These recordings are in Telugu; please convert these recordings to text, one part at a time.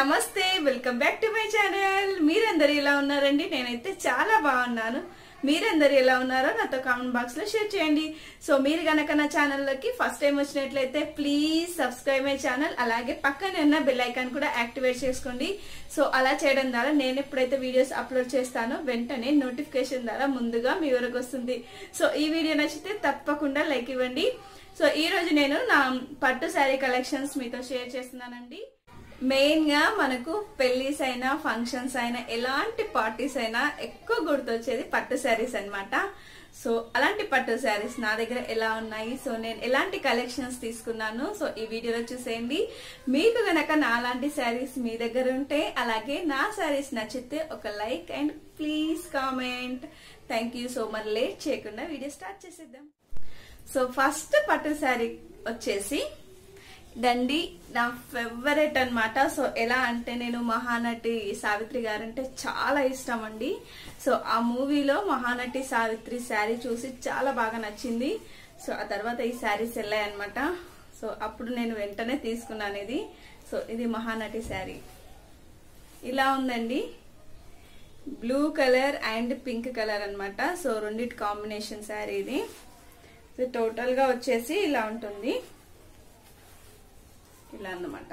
నమస్తే welcome back to my channel మీరందరూ ఎలా ఉన్నారండి నేనైతే చాలా బాగున్నాను మీరందరూ ఎలా ఉన్నారో నాతో కామెంట్ బాక్స్ లో షేర్ చేయండి సో మీరు గనక నా ఛానల్లోకి ఫస్ట్ టైం వచ్చినట్లయితే ప్లీజ్ సబ్స్క్రైబ్ మై ఛానల్ అలాగే పక్కనే ఉన్న బెల్ ఐకాన్ కూడా యాక్టివేట్ చేసుకోండి సో అలా చేయడం ద్వారా నేను ఎప్పుడైతే వీడియోస్ అప్లోడ్ చేస్తానో వెంటనే నోటిఫికేషన్ ద్వారా ముందుగా మీ వరకు వస్తుంది సో ఈ వీడియో నచ్చితే తప్పకుండా లైక్ ఇవ్వండి సో ఈ రోజు నేను నా పట్టు శారీ కలెక్షన్స్ మీతో షేర్ చేస్తున్నానండి మెయిన్ గా మనకు పెళ్లిస్ అయినా ఫంక్షన్స్ అయినా ఎలాంటి పార్టీస్ అయినా ఎక్కువ గుర్తొచ్చేది పట్టు శారీస్ అన్నమాట సో అలాంటి పట్టు శారీస్ నా దగ్గర ఎలా ఉన్నాయి సో నేను ఎలాంటి కలెక్షన్స్ తీసుకున్నాను సో ఈ వీడియోలో చూసేయండి మీకు గనక నా అలాంటి శారీస్ మీ దగ్గర ఉంటే అలాగే నా శారీస్ నచ్చితే ఒక like and please comment thank you so much late చేయకుండా వీడియో స్టార్ట్ చేసేద్దాం సో ఫస్ట్ పట్టు శారీ వచ్చేసి దండి నా ఫేవరెట్ అన్నమాట సో ఎలా అంటే నేను మహానటి సావిత్రి గారంటే చాలా ఇష్టం అండి సో ఆ మూవీలో మహానటి సావిత్రి శారీ చూసి చాలా బాగా నచ్చింది సో ఆ తర్వాత ఈ శారీస్ వెళ్ళాయి అనమాట సో అప్పుడు నేను వెంటనే తీసుకున్నాను ఇది సో ఇది మహానటి శారీ ఇలా ఉందండి blue colour and pink colour అన్నమాట సో రెండిటి కాంబినేషన్ శారీ ఇది సో టోటల్ గా వచ్చేసి ఇలా ఉంటుంది ఇలా అన్నమాట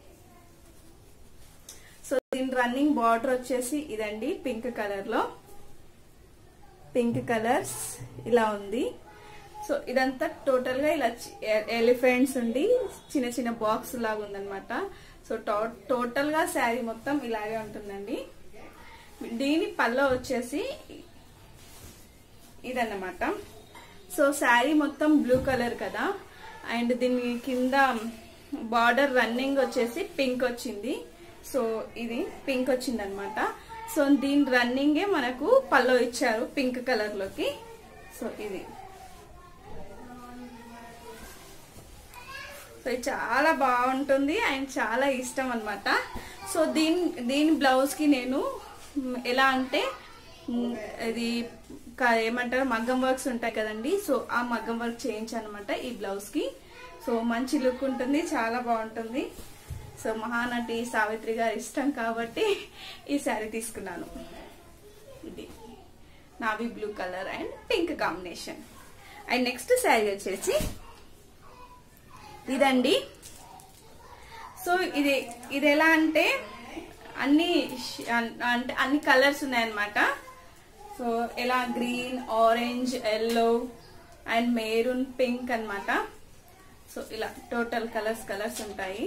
సో దీని రన్నింగ్ బార్డర్ వచ్చేసి ఇదండి పింక్ కలర్ లో పింక్ కలర్స్ ఇలా ఉంది సో ఇదంతా టోటల్ గా ఇలా ఎలిఫెంట్స్ ఉండి చిన్న చిన్న బాక్స్ లాగా ఉందన్నమాట సో టోటల్ గా శారీ మొత్తం ఇలాగే ఉంటుందండి దీని పల్ల వచ్చేసి ఇదన్నమాట సో శారీ మొత్తం బ్లూ కలర్ కదా అండ్ దీని కింద బార్డర్ రన్నింగ్ వచ్చేసి పింక్ వచ్చింది సో ఇది పింక్ వచ్చింది అనమాట సో దీని రన్నింగే మనకు పల్లో ఇచ్చారు పింక్ కలర్ లోకి సో ఇది సో ఇది చాలా బాగుంటుంది అండ్ చాలా ఇష్టం అనమాట సో దీని దీని బ్లౌజ్ కి నేను ఎలా అంటే ఇది ఏమంటారు మగ్గం వర్క్స్ ఉంటాయి కదండి సో ఆ మగ్గం వర్క్ చేయించాను అనమాట ఈ బ్లౌజ్ కి సో మంచి లుక్ ఉంటుంది చాలా బాగుంటుంది సో మహానటి సావిత్రి గారు ఇష్టం కాబట్టి ఈ శారీ తీసుకున్నాను ఇది navy blue colour and pink combination and next sari వచ్చేసి ఇదండి సో ఇది ఇది ఎలా అంటే అన్ని అంటే అన్ని కలర్స్ ఉన్నాయన్నమాట సో ఎలా green orange yellow and maroon pink అనమాట సో ఇలా టోటల్ కలర్స్ కలర్స్ ఉంటాయి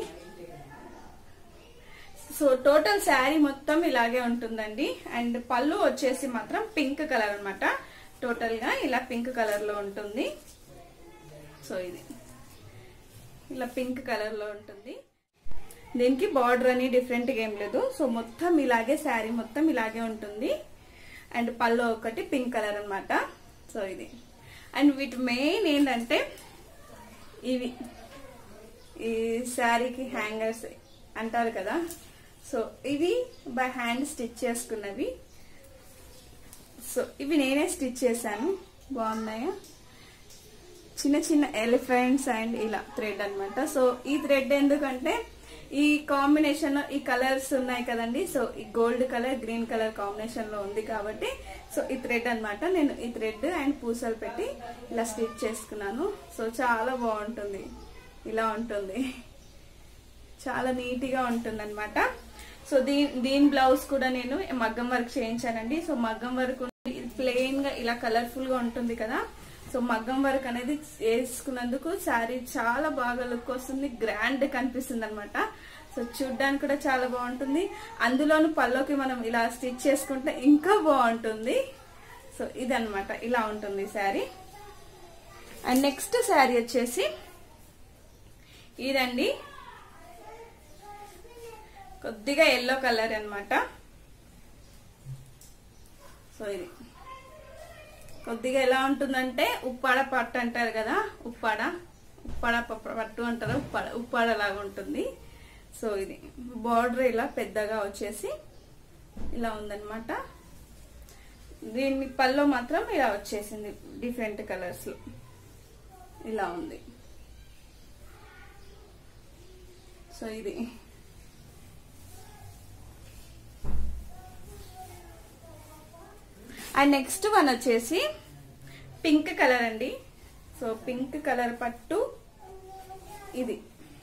సో టోటల్ శారీ మొత్తం ఇలాగే ఉంటుందండి అండ్ పళ్ళు వచ్చేసి మాత్రం పింక్ కలర్ అనమాట టోటల్ గా ఇలా పింక్ కలర్ లో ఉంటుంది సో ఇది ఇలా పింక్ కలర్ లో ఉంటుంది దీనికి బార్డర్ అని డిఫరెంట్ గా ఏం లేదు సో మొత్తం ఇలాగే శారీ మొత్తం ఇలాగే ఉంటుంది అండ్ పళ్ళు ఒకటి పింక్ కలర్ అనమాట సో ఇది అండ్ వీటి మెయిన్ ఏంటంటే ఇవి ఈ శారీకి హ్యాంగర్స్ అంటారు కదా సో ఇవి బై హ్యాండ్ స్టిచ్ చేసుకున్నవి సో ఇవి నేనే స్టిచ్ చేశాను బాగున్నాయా చిన్న చిన్న ఎలిఫెంట్స్ అండ్ ఇలా థ్రెడ్ అనమాట సో ఈ థ్రెడ్ ఎందుకంటే ఈ కాంబినేషన్ ఈ కలర్స్ ఉన్నాయి కదండి సో ఈ gold colour green colour combination లో ఉంది కాబట్టి సో ఈ థ్రెడ్ అనమాట నేను ఈ థ్రెడ్ అండ్ పూసలు పెట్టి ఇలా స్టిచ్ చేసుకున్నాను సో చాలా బాగుంటుంది ఇలా ఉంటుంది చాలా నీట్గా ఉంటుంది అనమాట సో దీని దీని బ్లౌజ్ కూడా నేను మగ్గం వర్క్ చేయించానండి సో మగ్గం వర్క్ ప్లెయిన్ గా ఇలా కలర్ఫుల్ గా ఉంటుంది కదా సో మగ్గం వర్క్ అనేది వేసుకున్నందుకు శారీ చాలా బాగా లుక్ వస్తుంది గ్రాండ్ కనిపిస్తుంది అనమాట సో చూడ్డానికి కూడా చాలా బాగుంటుంది అందులోను పల్లోకి మనం ఇలా స్టిచ్ చేసుకుంటే ఇంకా బాగుంటుంది సో ఇదనమాట ఇలా ఉంటుంది శారీ అండ్ నెక్స్ట్ శారీ వచ్చేసి ఇదండి కొద్దిగా ఎల్లో కలర్ అనమాట సో ఇది కొద్దిగా ఎలా ఉంటుందంటే ఉప్పాడ పట్టు అంటారు కదా ఉప్పాడ ఉప్పాడ పట్టు అంటారు ఉప్పాడ ఉప్పాడ లాగా ఉంటుంది సో ఇది బార్డర్ ఇలా పెద్దగా వచ్చేసి ఇలా ఉందన్నమాట దీని పల్లో మాత్రం ఇలా వచ్చేసింది డిఫరెంట్ కలర్స్ లో ఇలా ఉంది సో ఇది అండ్ నెక్స్ట్ వన్ వచ్చేసి పింక్ కలర్ అండి సో పింక్ కలర్ పట్టు ఇది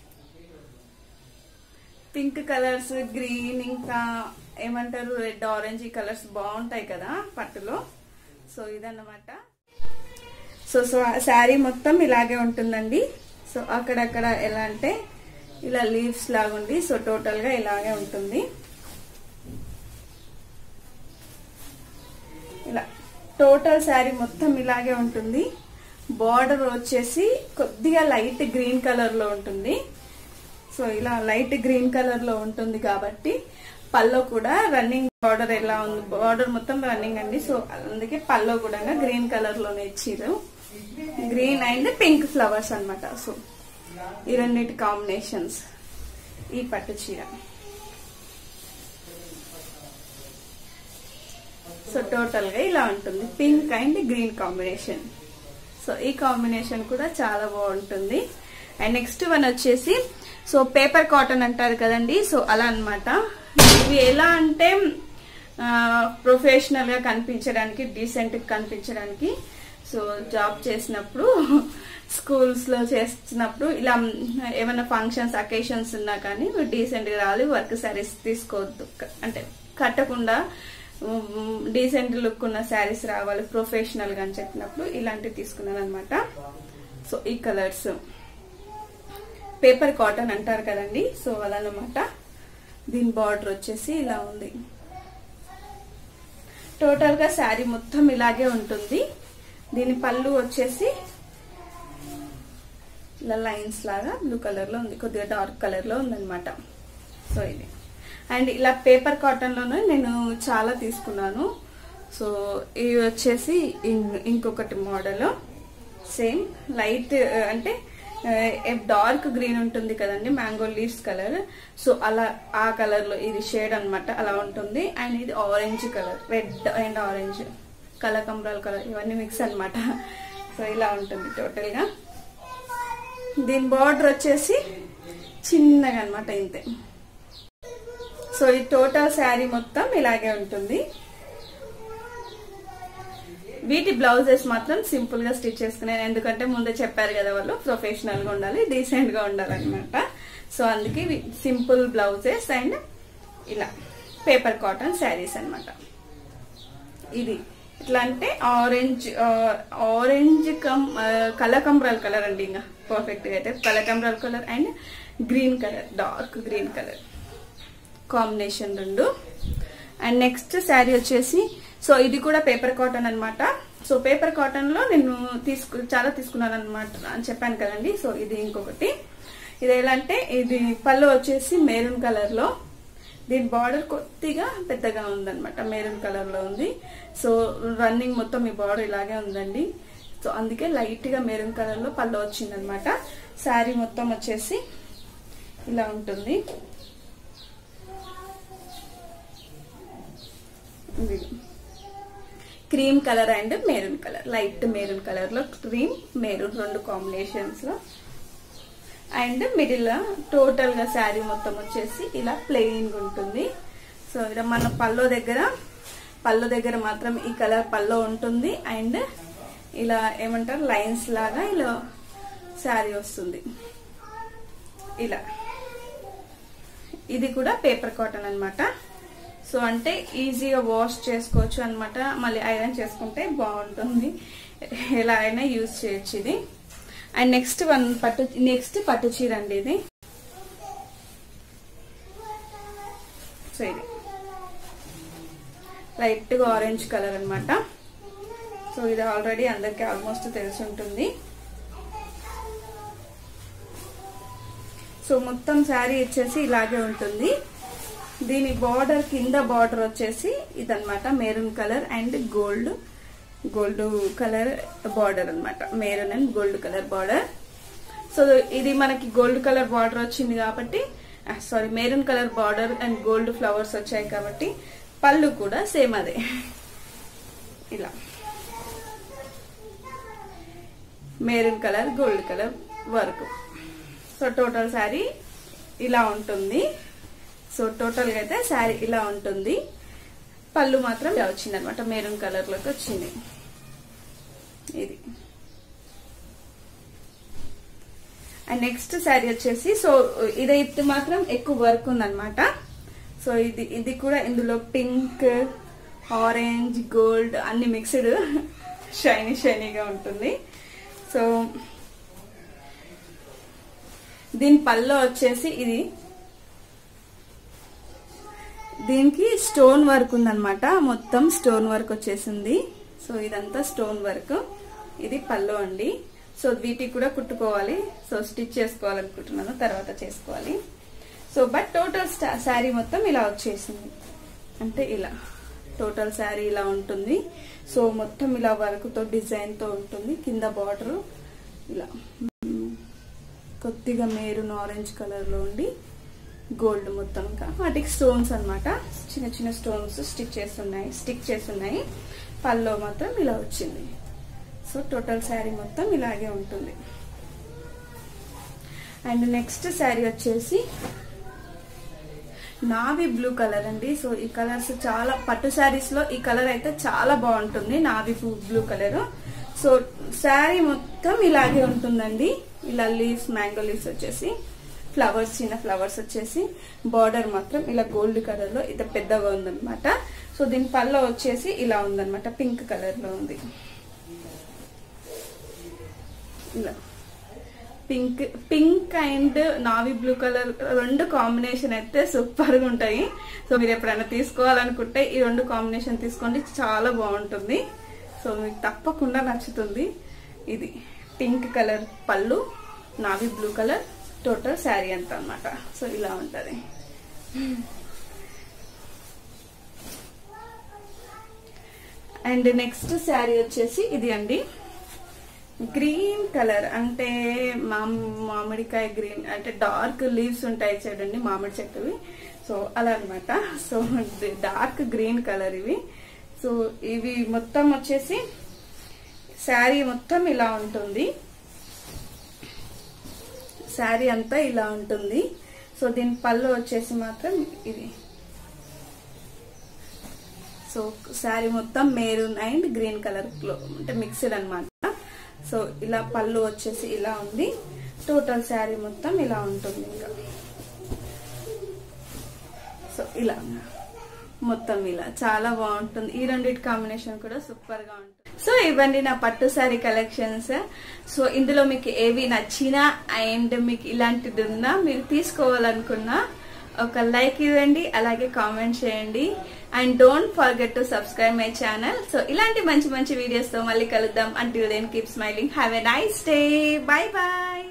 పింక్ కలర్స్ గ్రీన్ ఇంకా ఏమంటారు రెడ్ ఆరెంజ్ ఈ కలర్స్ బాగుంటాయి కదా పట్టులో సో ఇదన్నమాట సో సో శారీ మొత్తం ఇలాగే ఉంటుందండి సో అక్కడక్కడ ఎలా అంటే ఇలా లీవ్స్ లాగా ఉండి సో టోటల్ గా ఇలాగే ఉంటుంది ఇలా టోటల్ శారీ మొత్తం ఇలాగే ఉంటుంది బార్డర్ వచ్చేసి కొద్దిగా లైట్ గ్రీన్ కలర్ లో ఉంటుంది సో ఇలా లైట్ గ్రీన్ కలర్ లో ఉంటుంది కాబట్టి పల్లో కూడా రన్నింగ్ బార్డర్ ఎలా ఉంది బార్డర్ మొత్తం రన్నింగ్ అండి సో అందుకే పల్లో కూడా గ్రీన్ కలర్ లోనే ఇచ్చిర్రు గ్రీన్ అండ్ పింక్ ఫ్లవర్స్ అన్నమాట సో ఈ రెండింటి కాంబినేషన్స్ ఈ పట్టు చీర సో టోటల్ గా ఇలా ఉంటుంది pink and green combination so ఈ కాంబినేషన్ కూడా చాలా బాగుంటుంది అండ్ నెక్స్ట్ వన్ వచ్చేసి సో పేపర్ కాటన్ అంటారు కదండి సో అలా అన్నమాట ఇవి ఎలా అంటే ప్రొఫెషనల్ గా కనిపించడానికి డీసెంట్ గా కనిపించడానికి సో జాబ్ చేసినప్పుడు స్కూల్స్ లో చేస్తున్నప్పుడు ఇలా ఏమైనా ఫంక్షన్స్ అకేషన్స్ ఉన్నా కానీ డీసెంట్ గా రావాలి వర్క్ సారీస్ తీసుకోవద్దు అంటే కట్టకుండా డీసెంట్ లుక్ ఉన్న శారీస్ రావాలి ప్రొఫెషనల్ గా అని చెప్పినప్పుడు ఇలాంటివి తీసుకున్నాను అనమాట సో ఈ కలర్స్ పేపర్ కాటన్ అంటారు కదండి సో అదనమాట దీని బార్డర్ వచ్చేసి ఇలా ఉంది టోటల్ గా శారీ మొత్తం ఇలాగే ఉంటుంది దీని పళ్ళు వచ్చేసి ఇలా లైన్స్ లాగా బ్లూ కలర్ లో ఉంది కొద్దిగా డార్క్ కలర్ లో ఉందన్నమాట సో ఇది అండ్ ఇలా పేపర్ కాటన్ లోనే నేను చాలా తీసుకున్నాను సో ఇవి వచ్చేసి ఇం- ఇంకొకటి మోడల్ సేమ్ లైట్ అంటే డార్క్ గ్రీన్ ఉంటుంది కదండి మ్యాంగో లీవ్స్ కలర్ సో అలా ఆ కలర్ లో ఇది షేడ్ అన్నమాట అలా ఉంటుంది అండ్ ఇది orange colour red and orange కలకంబరాల కలర్ ఇవన్నీ మిక్స్ అన్నమాట సో ఇలా ఉంటుంది టోటల్ గా దీని బార్డర్ వచ్చేసి చిన్నగా అన్నమాట ఇంతే సో ఈ టోటల్ శారీ మొత్తం ఇలాగే ఉంటుంది వీటి బ్లౌజెస్ మాత్రం సింపుల్ గా స్టిచ్ చేసుకున్నాను ఎందుకంటే ముందే చెప్పారు కదా వాళ్ళు ప్రొఫెషనల్ గా ఉండాలి డీసెంట్ గా ఉండాలన్నమాట సో అందుకే సింపుల్ బ్లౌజెస్ అండ్ ఇలా పేపర్ కాటన్ శారీస్ అన్నమాట ఇది ఇట్లా అంటే ఆరెంజ్ ఆరెంజ్ కమ్ కలకంబరాల్ కలర్ అండి ఇంకా పర్ఫెక్ట్ గా అయితే కలకంబరాల్ colour and green colour dark green colour combination రెండు అండ్ నెక్స్ట్ శారీ వచ్చేసి సో ఇది కూడా పేపర్ కాటన్ అన్నమాట సో పేపర్ కాటన్ లో నేను తీసుకు చాలా తీసుకున్నాను అనమాట అని చెప్పాను కదండి సో ఇది ఇంకొకటి ఇది ఎలా అంటే ఇది పళ్ళు వచ్చేసి మెరూన్ కలర్ లో దీని బార్డర్ కొద్దిగా పెద్దగా ఉందన్నమాట మెరూన్ కలర్ లో ఉంది సో రన్నింగ్ మొత్తం ఈ బార్డర్ ఇలాగే ఉందండి సో అందుకే లైట్ గా మెరూన్ కలర్ లో పళ్ళు వచ్చిందనమాట శారీ మొత్తం వచ్చేసి ఇలా ఉంటుంది ఇది. Cream colour and maroon colour light maroon colour లో క్రీమ్ మెరూన్ రెండు కాంబినేషన్స్ లో అండ్ మిడిల్ టోటల్ గా శారీ మొత్తం వచ్చేసి ఇలా ప్లెయిన్ గా ఉంటుంది సో ఇలా మన పల్లో దగ్గర పల్లో దగ్గర మాత్రం ఈ కలర్ పల్లో ఉంటుంది అండ్ ఇలా ఏమంటారు లైన్స్ లాగా ఇలా శారీ వస్తుంది ఇలా ఇది కూడా పేపర్ కాటన్ అన్నమాట సో అంటే ఈజీగా వాష్ చేసుకోవచ్చు అన్నమాట మళ్ళీ ఐరన్ చేసుకుంటే బాగుంటుంది ఎలా అయినా యూజ్ చేయొచ్చు ఇది అండ్ నెక్స్ట్ వన్ పట్టు నెక్స్ట్ పట్టు చీర అండి ఇది సో ఇది లైట్ గా ఆరెంజ్ కలర్ అన్నమాట సో ఇది ఆల్రెడీ అందరికి ఆల్మోస్ట్ తెలిసి ఉంటుంది సో మొత్తం శారీ వచ్చేసి ఇలాగే ఉంటుంది దీని బార్డర్ కింద బార్డర్ వచ్చేసి ఇదన్నమాట maroon colour and gold gold colour border అన్నమాట maroon and gold colour border so ఇది మనకి గోల్డ్ కలర్ బార్డర్ వచ్చింది కాబట్టి sorry maroon colour border and gold flowers వచ్చాయి కాబట్టి పళ్ళు కూడా సేమ్ అదే ఇలా maroon colour gold colour work so total sari ఇలా ఉంటుంది సో టోటల్గా అయితే శారీ ఇలా ఉంటుంది పళ్ళు మాత్రం ఇలా వచ్చింది అనమాట మెరూన్ కలర్ లోకి వచ్చింది ఇది అండ్ నెక్స్ట్ శారీ వచ్చేసి సో ఇదైతే మాత్రం ఎక్కువ వర్క్ ఉందన్నమాట సో ఇది ఇది కూడా ఇందులో పింక్ ఆరెంజ్ గోల్డ్ అన్ని మిక్స్డ్ షైనీ షైనీగా ఉంటుంది సో దీని పళ్ళు వచ్చేసి ఇది దీనికి స్టోన్ వర్క్ ఉందన్నమాట మొత్తం స్టోన్ వర్క్ వచ్చేసింది సో ఇదంతా స్టోన్ వర్క్ ఇది పళ్ళు అండి సో వీటికి కూడా కుట్టుకోవాలి సో స్టిచ్ చేసుకోవాలనుకుంటున్నాను తర్వాత చేసుకోవాలి సో బట్ టోటల్ శారీ మొత్తం ఇలా వచ్చేసింది అంటే ఇలా టోటల్ శారీ ఇలా ఉంటుంది సో మొత్తం ఇలా వర్క్తో డిజైన్తో ఉంటుంది కింద బార్డర్ ఇలా మ్, కొద్దిగా మెరూన్ ఆరెంజ్ కలర్లో ఉండి గోల్డ్ మొత్తం ఇంకా వాటికి స్టోన్స్ అన్నమాట చిన్న చిన్న స్టోన్స్ స్టిక్ చేస్తున్నాయి స్టిక్ చేస్తున్నాయి పల్లో మాత్రం ఇలా వచ్చింది సో టోటల్ శారీ మొత్తం ఇలాగే ఉంటుంది అండ్ నెక్స్ట్ శారీ వచ్చేసి నావీ బ్లూ కలర్ అండి సో ఈ కలర్స్ చాలా పట్టు శారీస్ లో ఈ కలర్ అయితే చాలా బాగుంటుంది navy blue colour so sari మొత్తం ఇలాగే ఉంటుందండి ఇలా లీవ్స్ మ్యాంగో లీవ్స్ వచ్చేసి ఫ్లవర్స్ చిన్న ఫ్లవర్స్ వచ్చేసి బార్డర్ మాత్రం ఇలా గోల్డ్ కలర్ లో ఇది పెద్దగా ఉందన్నమాట సో దీని పళ్ళ వచ్చేసి ఇలా ఉందన్నమాట పింక్ కలర్ లో ఉంది ఇలా pink pink and navy blue colour రెండు కాంబినేషన్ అయితే సూపర్ గా ఉంటాయి సో మీరు ఎప్పుడైనా తీసుకోవాలనుకుంటే ఈ రెండు కాంబినేషన్ తీసుకోండి చాలా బాగుంటుంది సో మీకు తప్పకుండా నచ్చుతుంది ఇది పింక్ కలర్ పళ్ళు navy blue colour total sari అంత అన్నమాట సో ఇలా ఉంటది అండ్ నెక్స్ట్ శారీ వచ్చేసి ఇది అండి గ్రీన్ కలర్ అంటే మామ్ మామిడికాయ గ్రీన్ అంటే డార్క్ లీవ్స్ ఉంటాయి చూడండి మామిడి చెట్టువి సో అలా అన్నమాట సో డార్క్ గ్రీన్ కలర్ ఇవి సో ఇవి మొత్తం వచ్చేసి శారీ మొత్తం ఇలా ఉంటుంది శారీ అంతా ఇలా ఉంటుంది సో దీని పళ్ళు వచ్చేసి మాత్రం ఇది సో శారీ మొత్తం మెరూన్ అండ్ గ్రీన్ కలర్ లో అంటే మిక్స్డ్ అన్నమాట సో ఇలా పళ్ళు వచ్చేసి ఇలా ఉంది టోటల్ శారీ మొత్తం ఇలా ఉంటుంది ఇంకా సో ఇలా మొత్తం ఇలా చాలా బాగుంటుంది ఈ రెండింటి కాంబినేషన్ కూడా సూపర్ గా ఉంటుంది సో ఇవ్వండి నా పట్టు శారీ కలెక్షన్స్ సో ఇందులో మీకు ఏవి నచ్చినా అండ్ మీకు ఇలాంటిది ఉన్నా మీరు తీసుకోవాలనుకున్నా ఒక లైక్ ఇవ్వండి అలాగే కామెంట్ చేయండి and don't forget to subscribe my channel so ఇలాంటి మంచి మంచి వీడియోస్ తో మళ్ళీ కలుద్దాం until then keep smiling have a nice day bye bye